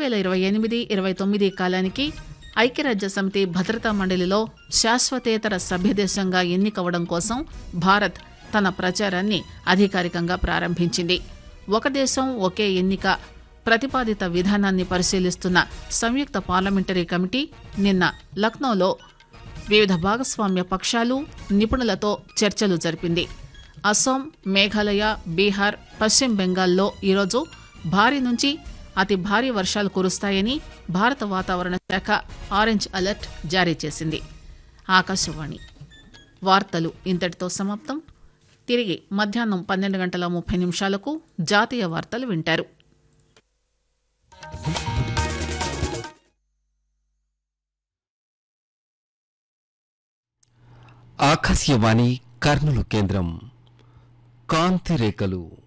వేల ఇరవై ఎనిమిది ఇరవై తొమ్మిది కాలానికి ఐక్యరాజ్య సమితి భద్రతా మండలిలో శాశ్వతేతర సభ్యదేశంగా ఎన్నికవడం కోసం భారత్ తన ప్రచారాన్ని అధికారికంగా ప్రారంభించింది ఒక దేశం ఒకే ఎన్నిక ప్రతిపాదిత విధానాన్ని పరిశీలిస్తున్న సంయుక్త పార్లమెంటరీ కమిటీ నిన్న లక్నోలో వివిధ భాగస్వామ్య పక్షాలు నిపుణులతో చర్చలు జరిపింది అస్సాం మేఘాలయ బీహార్ పశ్చిమ బెంగాల్లో ఈరోజు భారీ నుంచి అతి భారీ వర్షాలు కురుస్తాయని భారత వాతావరణ శాఖ ఆరెంజ్ అలర్ట్ జారీ చేసింది ఆకాశవాణి వార్తలు ఇంతటితో సమాప్తం తిరిగి మధ్యాహ్నం పన్నెండు గంటల ముప్పై నిమిషాలకు జాతీయ వార్తలు వింటారు ఆకాశవాణి కర్నూలు కేంద్రం కాంతి రేఖలు